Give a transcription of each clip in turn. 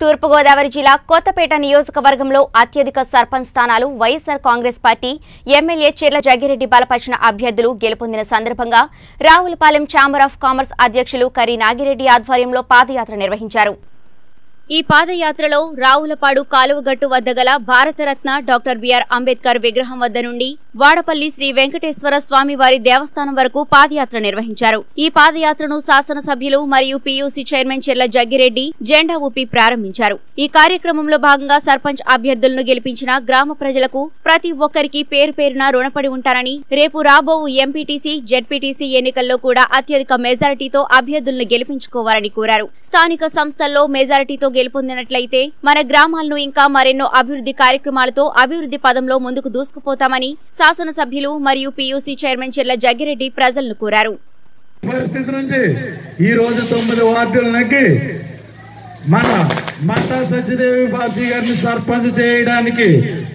తూర్పుగోదావరి జిల్లా కొత్తపేట నియోజకవర్గంలో అత్యధిక సర్పంచ్ స్థానాలు వైఎస్సార్ కాంగ్రెస్ పార్టీ ఎమ్మెల్యే చెర్ల జగ్గిరెడ్డి బలపరిచిన అభ్యర్థులు గెలుపొందిన సందర్భంగా రావులపాలెం ఛాంబర్ ఆఫ్ కామర్స్ అధ్యక్షులు కరి నాగిరెడ్డి ఆధ్వర్యంలో పాదయాత్ర నిర్వహించారు ఈ పాదయాత్రలో రావులపాడు కాలువగట్టు వద్ద గల భారతరత్న డాక్టర్ బిఆర్ అంబేద్కర్ విగ్రహం వద్ద నుండి వాడపల్లి శ్రీ వెంకటేశ్వర స్వామి వారి దేవస్థానం వరకు పాదయాత్ర నిర్వహించారు ఈ పాదయాత్రను శాసనసభ్యులు మరియు పీయూసీ చైర్మన్ చెర్ల జగ్గిరెడ్డి జెండా ఊపి ప్రారంభించారు ఈ కార్యక్రమంలో భాగంగా సర్పంచ్ అభ్యర్థులను గెలిపించిన గ్రామ ప్రజలకు ప్రతి ఒక్కరికి పేరు పేరున రుణపడి ఉంటారని రేపు రాబోవు ఎంపీటీసీ జెడ్పీటీసీ ఎన్నికల్లో కూడా అత్యధిక మెజారిటీతో అభ్యర్థులను గెలిపించుకోవాలని కోరారు స్థానిక సంస్థల్లో మెజారిటీతో గెలుపొందినట్లయితే మన గ్రామాలను ఇంకా మరెన్నో అభివృద్ధి కార్యక్రమాలతో అభివృద్ధి పదంలో ముందుకు దూసుకుపోతామని శాసనసభ్యులు మరియు పీయూసీ చైర్మన్ చెర్ల జగ్గిరెడ్డి ప్రజలను కోరారు పరిస్థితి నుంచి ఈ రోజు తొమ్మిది వార్డులు నగ్గి మన మట్టా సత్యదేవి బాబ్జీ గారిని సర్పంచ్ చేయడానికి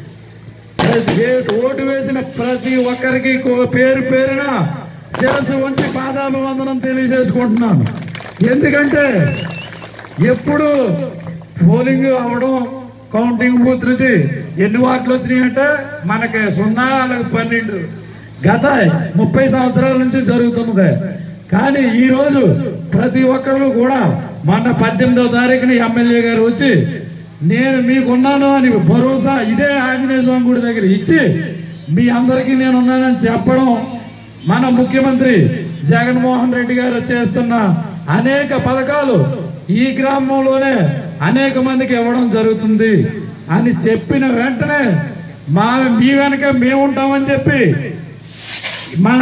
ఏ- ఓటు వేసిన ప్రతి ఒక్కరికి కో- పేరు పేరున శిరస్సు ఉంచి పాదాలు వందనం తెలియజేసుకుంటున్నాను ఎందుకంటే ఎప్పుడు పోలింగ్ అవడం కౌంటింగ్ బూత్ నుంచి ఎన్ని వార్డులు వచ్చినాయంటే మనకి సున్నా అలాగే పన్నెండు గత ముప్పై సంవత్సరాల నుంచి జరుగుతున్నదే కానీ ఈ రోజు ప్రతి ఒక్కరు కూడా మొన్న పద్దెనిమిదవ తారీఖున ఎమ్మెల్యే గారు వచ్చి నేను మీకున్నాను అని భరోసా ఇదే ఆంజనేయ స్వామి గుడి దగ్గర ఇచ్చి మీ అందరికీ నేను ఉన్నానని చెప్పడం మన ముఖ్యమంత్రి జగన్మోహన్ రెడ్డి గారు చేస్తున్న అనేక పథకాలు ఈ గ్రామంలోనే అనేక మందికి ఇవ్వడం జరుగుతుంది అని చెప్పిన వెంటనే మా మీ వెనక మేము ఉంటామని చెప్పి మన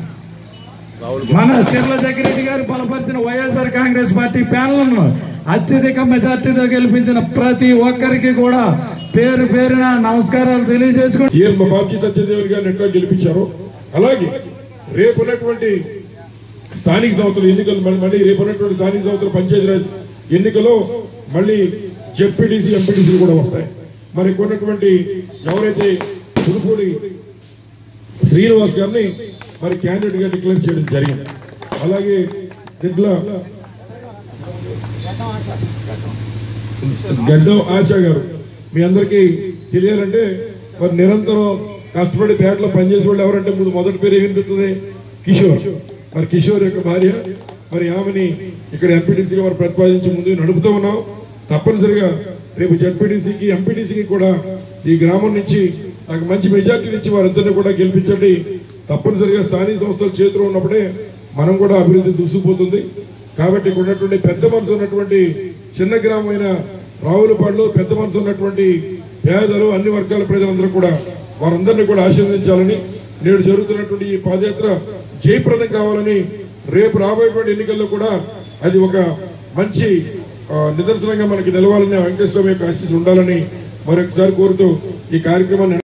మన చిర్ల జగ్గిరెడ్డి గారు బలపరిచిన వైఎస్ఆర్ కాంగ్రెస్ పార్టీ ప్యానల్ను అత్యధిక మెజార్టీతో గెలిపించిన ప్రతి ఒక్కరికి కూడా పేరు పేరున నమస్కారాలు తెలియజేసుకుంటూ ఏ మా బాబ్జీ సత్యదేవుని గారిని ఎట్లా గెలిపించారో అలాగే రేపున్నటువంటి స్థానిక సంస్థల ఎన్నికలు మళ్ళీ- మళ్ళీ రేపున్నటువంటి స్థానిక సంస్థల పంచాయతీరాజ్ ఎన్నికలో మళ్ళీ జెడ్పీటీసీ ఎంపీటీసీలు కూడా వస్తాయి మరి కొన్నటువంటి ఎవరైతే పుదుపూడి శ్రీనివాస్ గారిని మరి క్యాండిడేట్ గా డిక్లేర్ చేయడం జరిగింది అలాగే దీంట్లో గడ్డం ఆశా గారు మీ అందరికీ తెలియాలంటే మరి నిరంతరం కష్టపడి పేటలో పనిచేసే వాళ్ళు ఎవరంటే ముందు మొదటి పేరు ఏమిస్తుంది కిషోర్ మరి కిషోర్ యొక్క భార్య మరి ఆమెని ఇక్కడ ఎంపీటీసీగా మరి ప్రతిపాదించి ముందు నడుపుతూ ఉన్నాం తప్పనిసరిగా రేపు జడ్పీటీసీకి ఎంపీటీసీకి కూడా ఈ గ్రామం నుంచి నాకు మంచి మెజార్టీని ఇచ్చి వారిద్దరిని కూడా గెలిపించండి తప్పనిసరిగా స్థానిక సంస్థల చేతిలో ఉన్నప్పుడే మనం కూడా అభివృద్ధి దూసుకుపోతుంది కాబట్టి ఇక్కడ ఉన్నటువంటి పెద్ద మనసు ఉన్నటువంటి చిన్న గ్రామమైన రావులపాడులో పెద్ద మనసు ఉన్నటువంటి పేదలు అన్ని వర్గాల ప్రజలందరూ కూడా వారందరినీ కూడా ఆశీర్వదించాలని నేడు జరుగుతున్నటువంటి ఈ పాదయాత్ర జయప్రదం కావాలని రేపు రాబోయేటువంటి ఎన్నికల్లో కూడా అది ఒక మంచి ఆ, నిదర్శనంగా మనకి నిలవాలని ఆ వెంకటేశ్వర యొక్క ఆశీస్సు ఉండాలని మరొకసారి కోరుతూ ఈ కార్యక్రమాన్ని